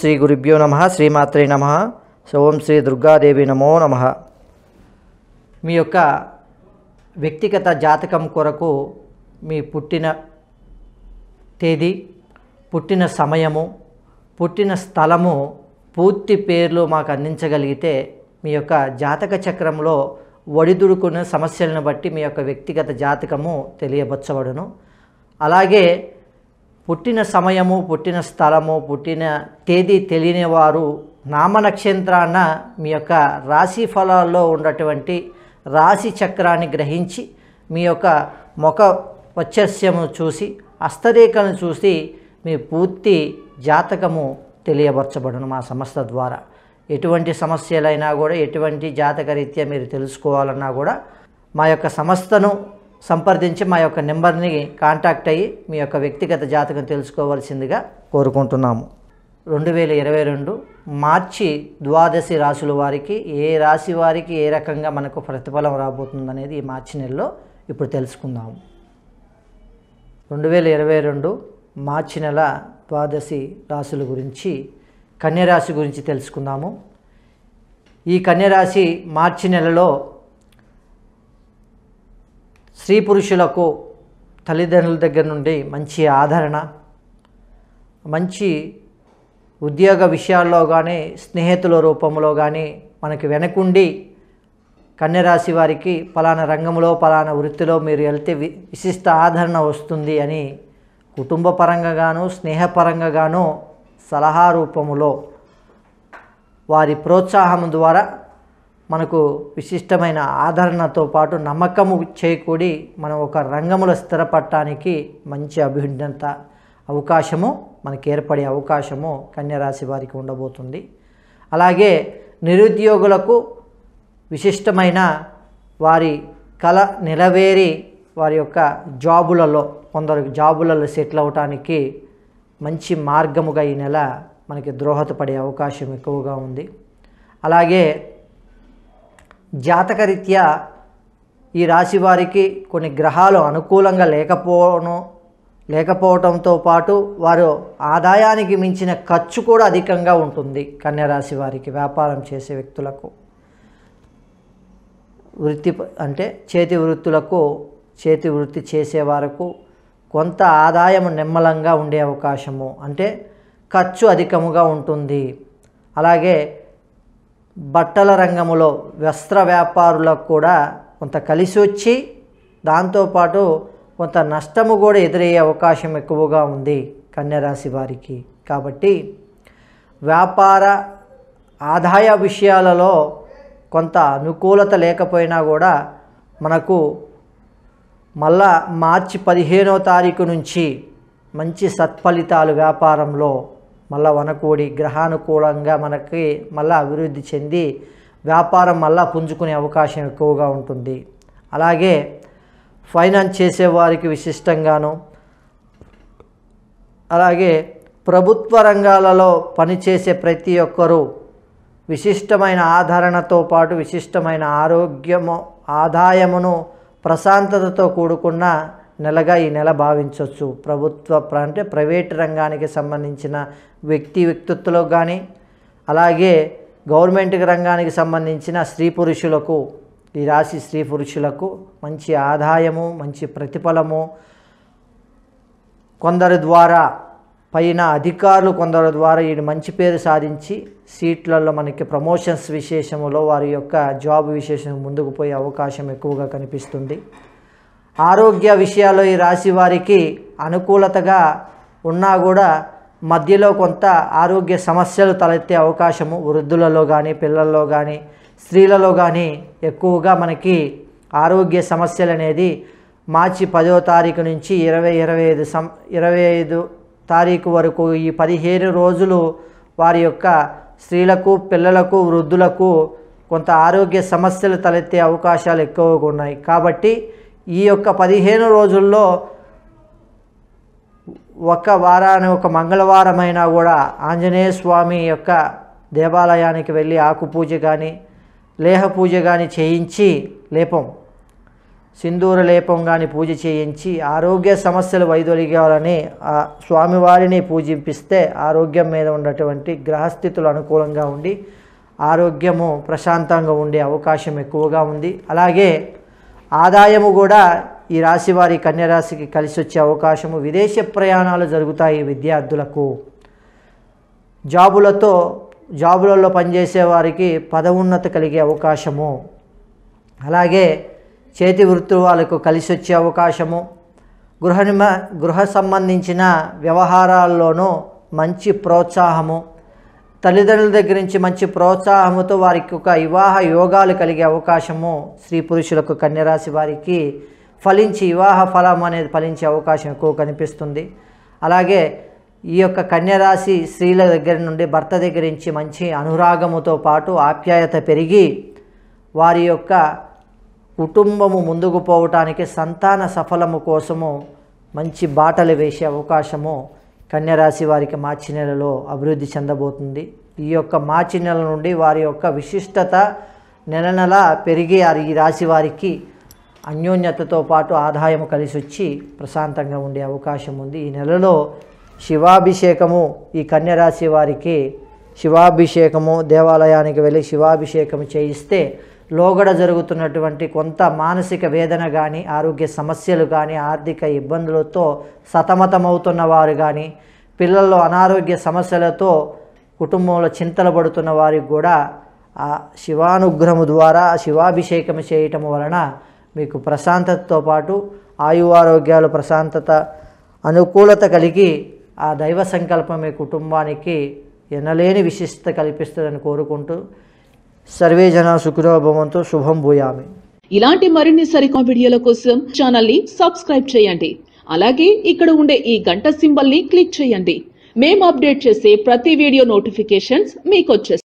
శ్రీ గురుభ్యో నమ శ్రీమాత్రే నమ ఓం శ్రీ దుర్గాదేవి నమో నమ మీ యొక్క వ్యక్తిగత జాతకం కొరకు మీ పుట్టిన తేదీ పుట్టిన సమయము పుట్టిన స్థలము పూర్తి పేర్లు మాకు అందించగలిగితే మీ యొక్క జాతక చక్రంలో ఒడిదుడుకున్న సమస్యలను బట్టి మీ యొక్క వ్యక్తిగత జాతకము తెలియబచ్చబడును అలాగే పుట్టిన సమయము పుట్టిన స్థలము పుట్టిన తేదీ తెలియని వారు నామ నక్షత్రాన మీ యొక్క రాశి ఫలాల్లో ఉన్నటువంటి రాశి చక్రాన్ని గ్రహించి మీ యొక్క ముఖ వచ్చస్యము చూసి హస్తరేఖలను చూసి మీ పూర్తి జాతకము తెలియబరచబడును మా సంస్థ ద్వారా ఎటువంటి సమస్యలైనా కూడా ఎటువంటి జాతకరీత్యా మీరు తెలుసుకోవాలన్నా కూడా మా యొక్క సంస్థను సంప్రదించి మా యొక్క నెంబర్ని కాంటాక్ట్ అయ్యి మీ యొక్క వ్యక్తిగత జాతకం తెలుసుకోవాల్సిందిగా కోరుకుంటున్నాము రెండు వేల ఇరవై రెండు మార్చి ద్వాదశి రాశుల వారికి ఏ రాశి వారికి ఏ రకంగా మనకు ప్రతిఫలం రాబోతుందనేది ఈ మార్చి నెలలో ఇప్పుడు తెలుసుకుందాము రెండు వేల ఇరవై రెండు మార్చి నెల ద్వాదశి రాశుల గురించి కన్యరాశి గురించి తెలుసుకుందాము ఈ కన్యరాశి మార్చి నెలలో స్త్రీ పురుషులకు తల్లిదండ్రుల దగ్గర నుండి మంచి ఆదరణ మంచి ఉద్యోగ విషయాల్లో కానీ స్నేహితుల రూపంలో కానీ మనకి వెనకుండి కన్యరాశి వారికి పలానా రంగంలో పలానా వృత్తిలో మీరు వెళ్తే వి విశిష్ట ఆదరణ వస్తుంది అని కుటుంబ పరంగా గాను స్నేహపరంగా గాను సలహా రూపములో వారి ప్రోత్సాహం ద్వారా మనకు విశిష్టమైన ఆదరణతో పాటు నమ్మకము చేకూడి మనం ఒక రంగములో స్థిరపడటానికి మంచి అభివృద్ధంత అవకాశము మనకి ఏర్పడే అవకాశము కన్యరాశి వారికి ఉండబోతుంది అలాగే నిరుద్యోగులకు విశిష్టమైన వారి కళ నెరవేరి వారి యొక్క జాబులలో కొందరు జాబులలో సెటిల్ అవటానికి మంచి మార్గముగా ఈ నెల మనకి ద్రోహదపడే అవకాశం ఎక్కువగా ఉంది అలాగే జాతకరీత్యా ఈ రాశి వారికి కొన్ని గ్రహాలు అనుకూలంగా లేకపోవను లేకపోవడంతో పాటు వారు ఆదాయానికి మించిన ఖర్చు కూడా అధికంగా ఉంటుంది కన్యరాశి వారికి వ్యాపారం చేసే వ్యక్తులకు వృత్తి అంటే చేతి వృత్తులకు చేతి వృత్తి చేసే వారకు కొంత ఆదాయం నిమ్మలంగా ఉండే అవకాశము అంటే ఖర్చు అధికముగా ఉంటుంది అలాగే బట్టల రంగములో వస్త్ర వ్యాపారులకు కూడా కొంత కలిసి వచ్చి దాంతోపాటు కొంత నష్టము కూడా ఎదురయ్యే అవకాశం ఎక్కువగా ఉంది కన్యరాశి వారికి కాబట్టి వ్యాపార ఆదాయ విషయాలలో కొంత అనుకూలత లేకపోయినా కూడా మనకు మళ్ళా మార్చి పదిహేనో తారీఖు నుంచి మంచి సత్ఫలితాలు వ్యాపారంలో మళ్ళా వనకూడి గ్రహానుకూలంగా మనకి మళ్ళా అభివృద్ధి చెంది వ్యాపారం మళ్ళా పుంజుకునే అవకాశం ఎక్కువగా ఉంటుంది అలాగే ఫైనాన్స్ చేసేవారికి విశిష్టంగాను అలాగే ప్రభుత్వ రంగాలలో పనిచేసే ప్రతి ఒక్కరూ విశిష్టమైన ఆదరణతో పాటు విశిష్టమైన ఆరోగ్యము ఆదాయమును ప్రశాంతతతో కూడుకున్న నెలగా ఈ నెల భావించవచ్చు ప్రభుత్వ ప్ర- అంటే ప్రైవేట్ రంగానికి సంబంధించిన వ్యక్తి వ్యక్తిత్వలకు కానీ అలాగే గవర్నమెంట్ రంగానికి సంబంధించిన స్త్రీ పురుషులకు ఈ రాశి స్త్రీ పురుషులకు మంచి ఆదాయము మంచి ప్రతిఫలము కొందరి ద్వారా పైన అధికారులు కొందరి ద్వారా ఈ మంచి పేరు సాధించి సీట్లలో మనకి ప్రమోషన్స్ విశేషములో వారి యొక్క జాబ్ విశేషం ముందుకు పోయే అవకాశం ఎక్కువగా కనిపిస్తుంది ఆరోగ్య విషయాల్లో ఈ రాశి వారికి అనుకూలతగా ఉన్నా కూడా మధ్యలో కొంత ఆరోగ్య సమస్యలు తలెత్తే అవకాశము వృద్ధులలో కానీ పిల్లల్లో కానీ స్త్రీలలో కానీ ఎక్కువగా మనకి ఆరోగ్య సమస్యలు అనేది మార్చి పదో తారీఖు నుంచి ఇరవై ఇరవై ఐదు సం ఇరవై ఐదు తారీఖు వరకు ఈ పదిహేను రోజులు వారి యొక్క స్త్రీలకు పిల్లలకు వృద్ధులకు కొంత ఆరోగ్య సమస్యలు తలెత్తే అవకాశాలు ఎక్కువగా ఉన్నాయి కాబట్టి ఈ యొక్క పదిహేను రోజుల్లో ఒక వారాన్ని ఒక మంగళవారమైనా కూడా ఆంజనేయ స్వామి యొక్క దేవాలయానికి వెళ్ళి ఆకు పూజ కానీ లేహ పూజ కానీ చేయించి లేపం సింధూర లేపం కానీ పూజ చేయించి ఆరోగ్య సమస్యలు వైదొలిగాలని ఆ స్వామివారిని పూజింపిస్తే ఆరోగ్యం మీద ఉన్నటువంటి గ్రహస్థితులు అనుకూలంగా ఉండి ఆరోగ్యము ప్రశాంతంగా ఉండే అవకాశం ఎక్కువగా ఉంది అలాగే ఆదాయము కూడా ఈ రాశి వారి కన్యరాశికి కలిసి వచ్చే అవకాశము విదేశ ప్రయాణాలు జరుగుతాయి విద్యార్థులకు జాబులతో జాబులలో పనిచేసే వారికి పదవున్నత కలిగే అవకాశము అలాగే చేతి వృత్తుల వాళ్ళకు కలిసి వచ్చే అవకాశము గృహ నిమ గృహ సంబంధించిన వ్యవహారాల్లోనూ మంచి ప్రోత్సాహము తల్లిదండ్రుల దగ్గర నుంచి మంచి ప్రోత్సాహముతో వారికి ఒక వివాహ యోగాలు కలిగే అవకాశము స్త్రీ పురుషులకు కన్యరాశి వారికి ఫలించి వివాహ ఫలం అనేది ఫలించే అవకాశం ఎక్కువ కనిపిస్తుంది అలాగే ఈ యొక్క కన్యరాశి స్త్రీల దగ్గర నుండి భర్త దగ్గర నుంచి మంచి అనురాగముతో పాటు ఆప్యాయత పెరిగి వారి యొక్క కుటుంబము ముందుకు పోవటానికి సంతాన సఫలము కోసము మంచి బాటలు వేసే అవకాశము కన్యరాశి వారికి మార్చి నెలలో అభివృద్ధి చెందబోతుంది ఈ యొక్క మార్చి నెల నుండి వారి యొక్క విశిష్టత నెల నెల పెరిగి ఆ ఈ రాశి వారికి అన్యోన్యతతో పాటు ఆదాయం కలిసి వచ్చి ప్రశాంతంగా ఉండే అవకాశం ఉంది ఈ నెలలో శివాభిషేకము ఈ కన్యరాశి వారికి శివాభిషేకము దేవాలయానికి వెళ్ళి శివాభిషేకం చేయిస్తే లోగడ జరుగుతున్నటువంటి కొంత మానసిక వేదన కానీ ఆరోగ్య సమస్యలు కానీ ఆర్థిక ఇబ్బందులతో సతమతమవుతున్న వారు కానీ పిల్లల్లో అనారోగ్య సమస్యలతో కుటుంబంలో చింతలు పడుతున్న వారికి కూడా ఆ శివానుగ్రహము ద్వారా శివాభిషేకం చేయటం వలన మీకు ప్రశాంతతతో పాటు ఆయు ఆరోగ్యాలు ప్రశాంతత అనుకూలత కలిగి ఆ దైవ సంకల్పం మీ కుటుంబానికి ఎనలేని విశిష్టత కల్పిస్తుందని కోరుకుంటూ సర్వే జన సుఖినోభవంతో శుభం భూయామి ఇలాంటి మరిన్ని సరికొత్త వీడియోల కోసం ఛానల్ ని సబ్స్క్రైబ్ చేయండి అలాగే ఇక్కడ ఉండే ఈ గంట సింబల్ ని క్లిక్ చేయండి మేము అప్డేట్ చేసే ప్రతి వీడియో నోటిఫికేషన్స్ మీకు వచ్చేస్తాయి